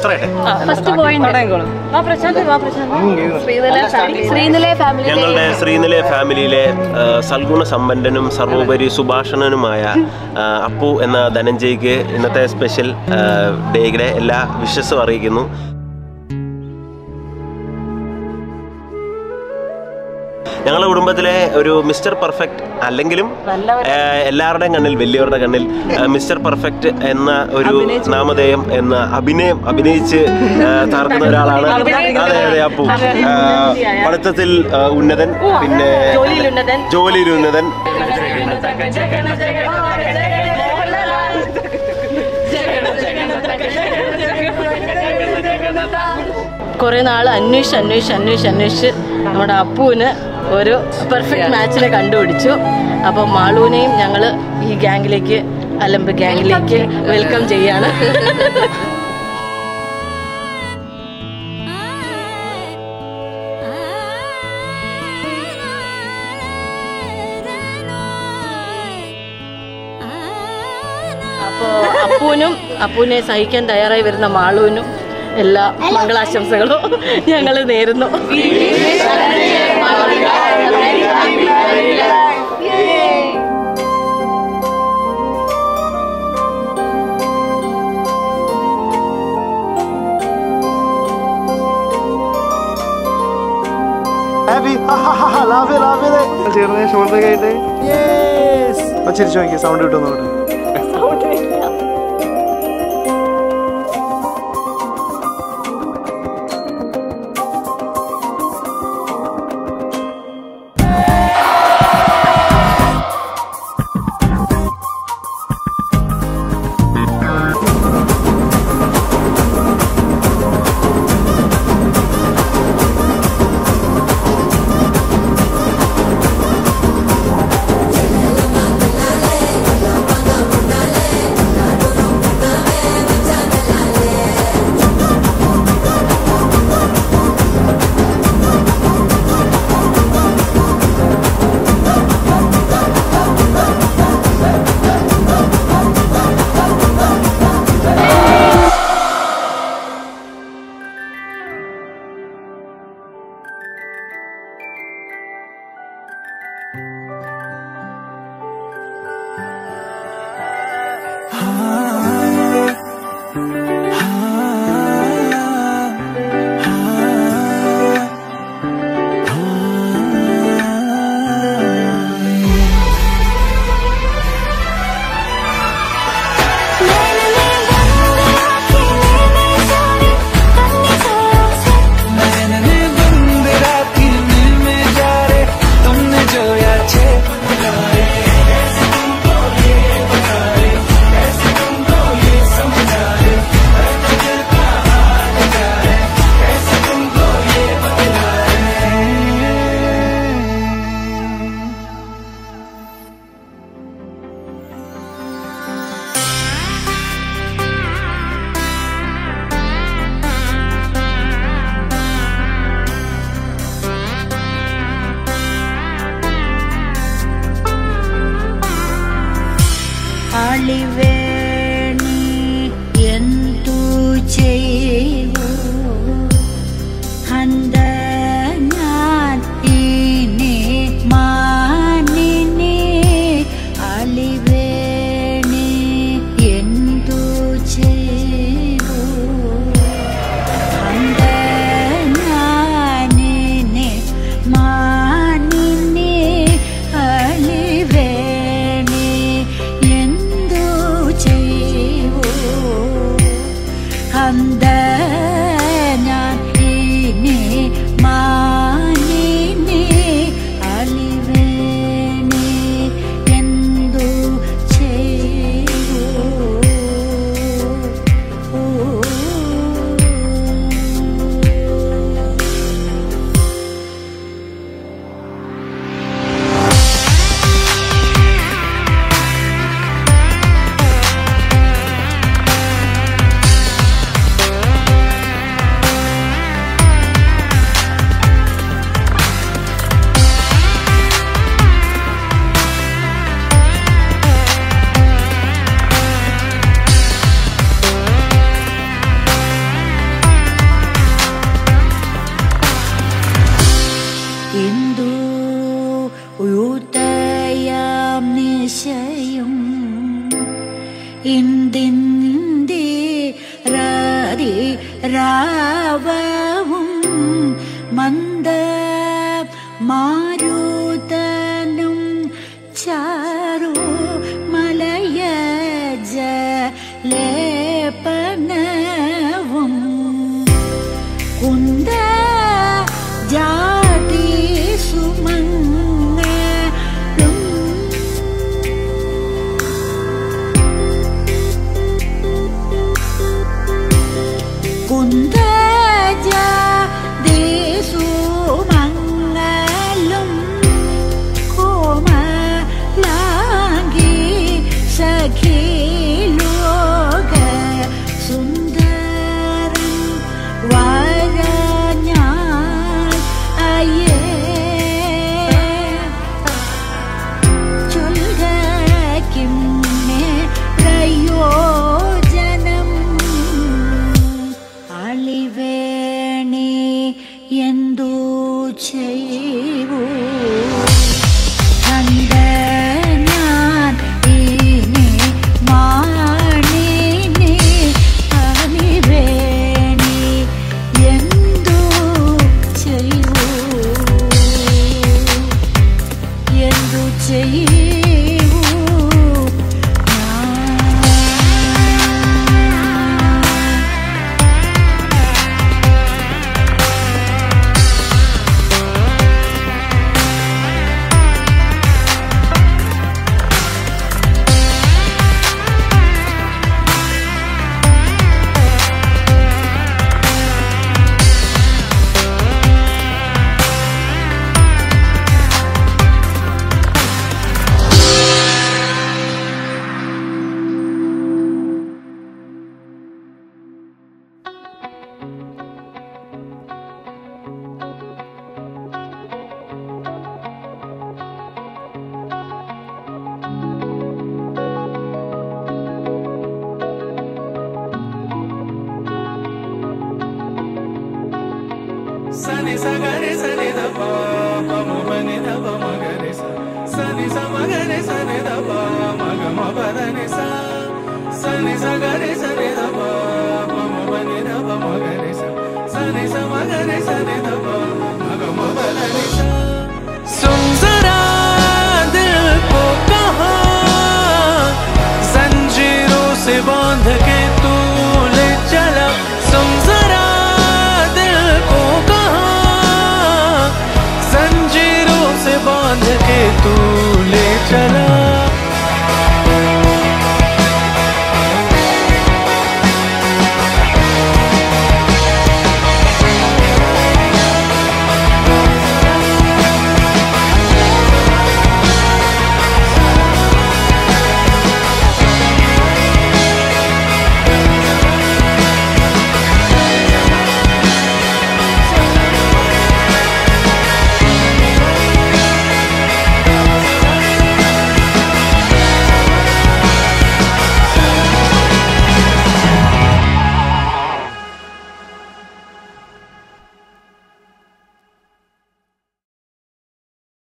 പറയട്ടെ first point വാ പ്രശാന്ത് വാ പ്രശാന്ത് ശ്രീനില ഫാമിലി ഞങ്ങളുടെ ശ്രീനില ഫാമിലിയിലെ ആ, സൽഗുണ സമ്പന്നനും സർവോപരി സുഭാഷണനുമായ ആ, അപ്പു എന്ന ധനഞ്ജയ്ക്ക് ഇന്നത്തെ സ്പെഷ്യൽ ആ, ഡേയുടെ എല്ലാ വിശ്വസും അറിയിക്കുന്നു ഞങ്ങളുടെ കുടുംബത്തിലെ ഒരു മിസ്റ്റർ പെർഫെക്റ്റ് അല്ലെങ്കിലും ആ, എല്ലാവരുടെയും കണ്ണിൽ വലിയവരുടെ കണ്ണിൽ ആ, മിസ്റ്റർ പെർഫെക്റ്റ് എന്ന ഒരു നാമധേയം എന്ന അഭിനയം അഭിനയിച്ച് ആ, താർക്കുന്ന ഒരാളാണ് അതെ അതെ അപ്പു ആ, പഠിത്തത്തിൽ ആ, ഉന്നതൻ പിന്നെ ജോലിയിൽ ഉന്നതൻ. ജോലിയിൽ ഉന്നതൻ കുറെ നാൾ അന്വേഷിച്ച് അന്വേഷിച്ച് അന്വേഷിച്ച് അന്വേഷിച്ച് നമ്മുടെ അപ്പുവിന് ഒരു പെർഫെക്റ്റ് മാച്ചിനെ കണ്ടുപിടിച്ചു അപ്പോൾ മാളൂനെയും ഞങ്ങൾ ഈ ഗ്യാങ്ങിലേക്ക് അലമ്പ് ഗ്യാങ്ങിലേക്ക് വെൽക്കം ചെയ്യാണ് അപ്പോൾ അപ്പൂനും അപ്പൂനെ സഹിക്കാൻ തയ്യാറായി വരുന്ന മാളൂനും എല്ലാ മംഗളാശംസകളും ഞങ്ങൾ നേരുന്നു ഹാപ്പി ലാഭേ ലാഭേ ചേർന്ന് ഷോൾഡർ ആയിട്ട് ചിരിച്ചു നോക്കി സൗണ്ട് കിട്ടുന്നു അളിവേണി എന്തു ചെയ്തു ഹന്ത ഞാൻ ഇനി മാനിനി അളിവേണി എന്തു ചെയ്തു ഹന്ത ഞാനിനി മാനിനി അളിവേണി എന്തു ഇന്ദു ഉത്തയാം നിശയും ഇന്ദിന്ദി രാതി രാവവും മന്ദ മാരുതനും ചാരു മലയജ ലേപനവും കുന്ദ ജാതി സുമംഗളും കുന്ദ ജാതി സുമംഗളും കോമലാംഗി സഖി ലോക സുന്ദരൻ വരഞ്ഞാൽ അയ്യേ ചൊൽകിമ്മേ പ്രയോജനം അളിവേണി എന്തു ചെയ്യൂ കണ്ട ഞാൻ ഇനി മാണിനി അളിവേണി എന്തു ചെയ്യൂ എന്തു ചെയ്യൂ ഞാൻ Sani sa ga re sa ni da pa pa mo pa ni da pa ma ga re sa sa ni sa ma ga re sa ni da pa ma ga ma pa da ni sa sa ni sa ga re sa ni da pa pa mo pa ni da pa ma ga re sa sa ni sa ma ga re sa ni da pa ma ga ma pa da ni sa सुन जरा दिल को कहा जंजीरों से बांध के तू ले चला सुन जरा दिल को कहा जंजीरों से बांध के तू